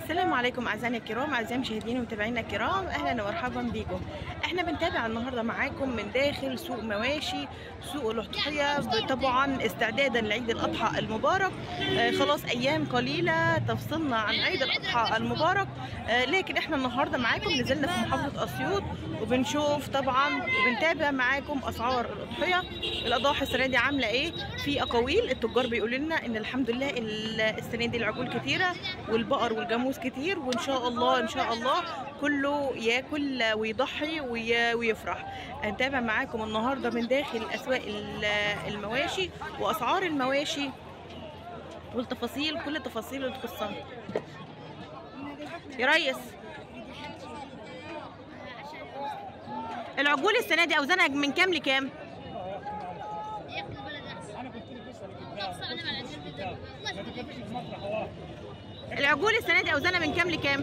السلام عليكم اعزائنا الكرام اعزائي مشاهدينا ومتابعينا الكرام اهلا ومرحبا بكم احنا بنتابع النهارده معاكم من داخل سوق مواشي سوق الاضحيه طبعا استعدادا لعيد الاضحى المبارك آه خلاص ايام قليله تفصلنا عن عيد الاضحى المبارك آه لكن احنا النهارده معاكم نزلنا في محافظه اسيوط وبنشوف طبعا وبنتابع معاكم اسعار الاضحيه الاضاحي السنه دي عامله ايه في اقاويل التجار بيقولوا لنا ان الحمد لله السنه دي العجول كتيره والبقر والجاموس كتير وان شاء الله ان شاء الله كله ياكل ويضحي وي- ويفرح هنتابع معاكم النهارده من داخل اسواق ال- المواشي واسعار المواشي والتفاصيل كل التفاصيل اللي تخصنا يا ريس العجول السنه دي اوزانها من كام لكام العجول السنه دي اوزانها من كام لكام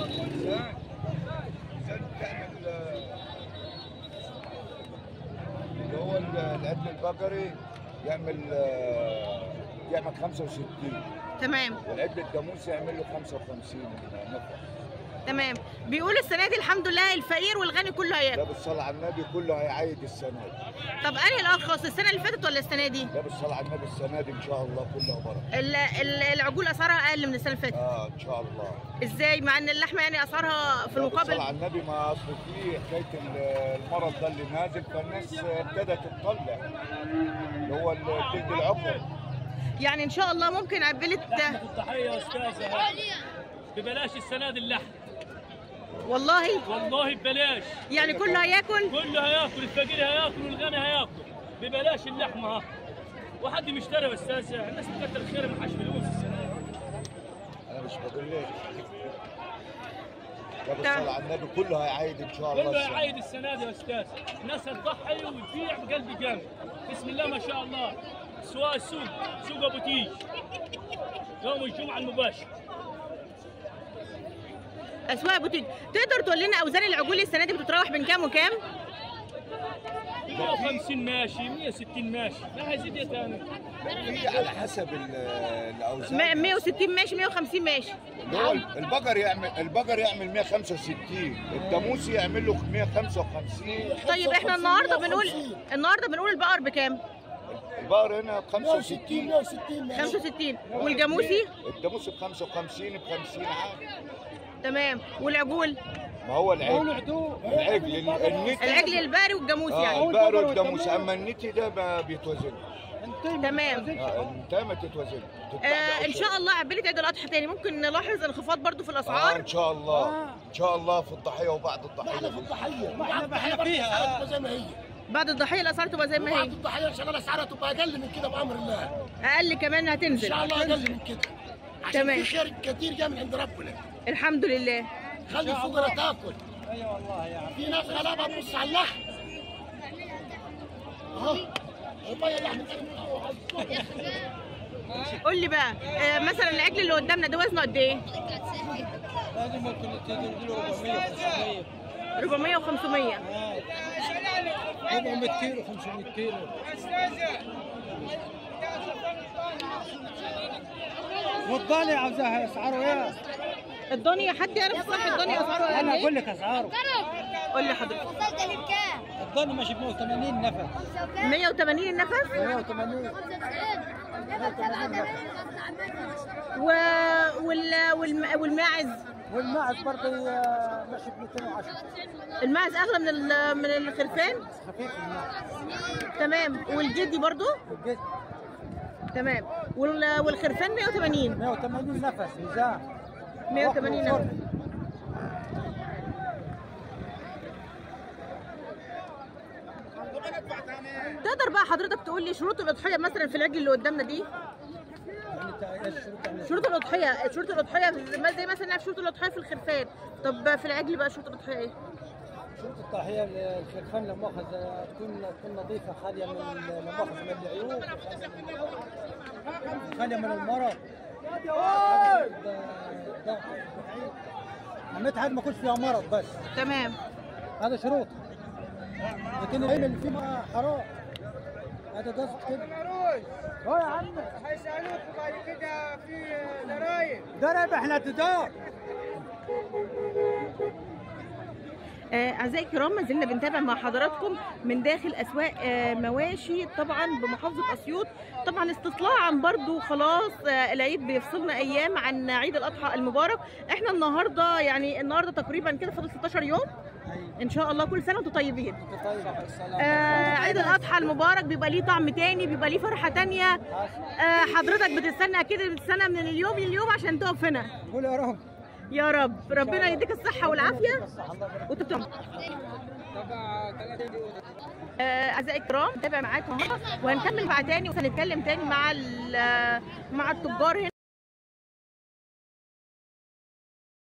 اللي هو العدل البقري يعمل آه، يعمل 65 تمام والعدل الجاموس يعمل له 55 نفر تمام بيقولوا السنه دي الحمد لله الفقير والغني كله ده هياكل بالصلاة على النبي كله هيعيد السنة دي طب انهي الارخص السنه اللي فاتت ولا السنه دي ده بالصلاة على النبي السنة دي إن شاء الله كله بركة ال- ال- العجول اسعارها اقل من السنه اللي فاتت آه إن شاء الله ازاي مع ان اللحمه يعني اسعارها في ده بالصلاة المقابل على النبي ما أصل فيه حكاية ال- المرض ده اللي نازل فالناس ابتدت تطلع اللي هو الجلد العقل يعني ان شاء الله ممكن عبلت الضحية يا أستاذة ببلاش السنة دي اللحم والله والله ببلاش يعني كله هياكل كله هياكل الفقير هياكل والغني هياكل ببلاش اللحمة ها وحد مشتري يا أستاذة الناس بتكتر خير ما حاش فلوس السنة دي. أنا مش بقول لك ده بالصلاة على النبي كله هيعيد إن شاء الله كله السنة هيعيد السنة دي يا أستاذ الناس هتضحي وتبيع بقلب جامد بسم الله ما شاء الله سواء السوق سوق أبو تيج يوم الجمعة المباشر اسواق بوتيك تقدر تقول لنا اوزان العجول السنه دي بتتراوح بين كام وكام 150 ماشي 160 ماشي ما هيزيد يا تاني هي على حسب ال- الاوزان م- 160 ماشي 150 ماشي اللي هو البقر يعمل البقر يعمل 165 الجاموسي يعمل له 155 طيب احنا النهارده بنقول النهارده بنقول البقر بكام البقر هنا ب 65 65 والجاموسي الجاموسي ب 55 ب 50 عادي تمام والعجول ما هو العجل العجل ال- النتي العجل الباري والجاموسي اه يعني البقر والجاموسي اما النتي ده ما بيتوزن تمام اه انت ما تتوزن آه ان شاء الله عبالة عيد الاضحى تاني ممكن نلاحظ انخفاض برضو في اه الاسعار ان شاء الله ان شاء الله في الضحيه وبعد الضحيه احنا في الضحيه ما احنا احنا فيها زي ما هي بعد الضحيه الاسعار تبقى زي ما بعد هي الضحيه ان شاء الله اسعارها تبقى اقل من كده بامر الله اقل كمان ان هتنزل شاء الله اقل من كده عشان تمام. في خير كتير جاي من عند ربنا الحمد لله خلي الفقراء تاكل ايوه والله يعني في ناس غلابه تبص على اللحم اهو وباقي اللحم قول لي بقى آه مثلا العجل اللي قدامنا ده وزنه قد ايه هذه ممكن تديله 400 400 500 و500 400 كيلو 500 كيلو والضاني عاوزاها اسعاره ايه؟ الضاني حد يعرف صح الضاني اسعاره قد انا اقول ايه لك اسعاره قول لي حضرتك وصلت لكام؟ الضاني ماشي ب 180 نفر 180 النفس 180 و... وال... والم... والماعز والماعز برضه آه، ماشي ب 210 الماعز اغلى من ال... من الخرفان خفيف الماعز تمام والجدي برضو الجد تمام وال... والخرفان 180 180 نفس ميزان 180 نفس تقدر بقى حضرتك تقول لي شروط الاضحيه مثلا في العجل اللي قدامنا دي يعني انت ايش شروط يعني شروط الاضحيه شروط الاضحيه ما زي مثلا شروط الاضحيه في الخرفان طب في العجل بقى شروط الاضحيه ايه شروط التحيه الخرفان لما اخذ تكون تكون نظيفه خاليه من لما اخذ من العيوب خاليه من المرض عملتها ما يكونش فيها مرض بس تمام هذا شروط لكن العلم اللي فيه حرام هذا قصد كده هو يا عم هيسألوك بعد كده في ضرايب ضرب احنا تدار آه، أعزائي الكرام ما زلنا بنتابع مع حضراتكم من داخل أسواق آه، مواشي طبعا بمحافظة أسيوط طبعا استطلاعا برضو خلاص آه، العيد بيفصلنا أيام عن عيد الأضحى المبارك احنا النهاردة يعني النهاردة تقريبا كده فاضل 16 يوم إن شاء الله كل سنة وأنتم طيبين آه عيد الأضحى المبارك بيبقى ليه طعم تاني بيبقى ليه فرحة تانية آه حضرتك بتستنى أكيد بتستنى من اليوم لليوم عشان تقف هنا قول يا رب يا رب ربنا يديك الصحة والعافية وتبتم آه، اعزائي الكرام نتابع معاكم النهارده وهنكمل مع تاني وهنتكلم تاني مع ال- مع التجار هنا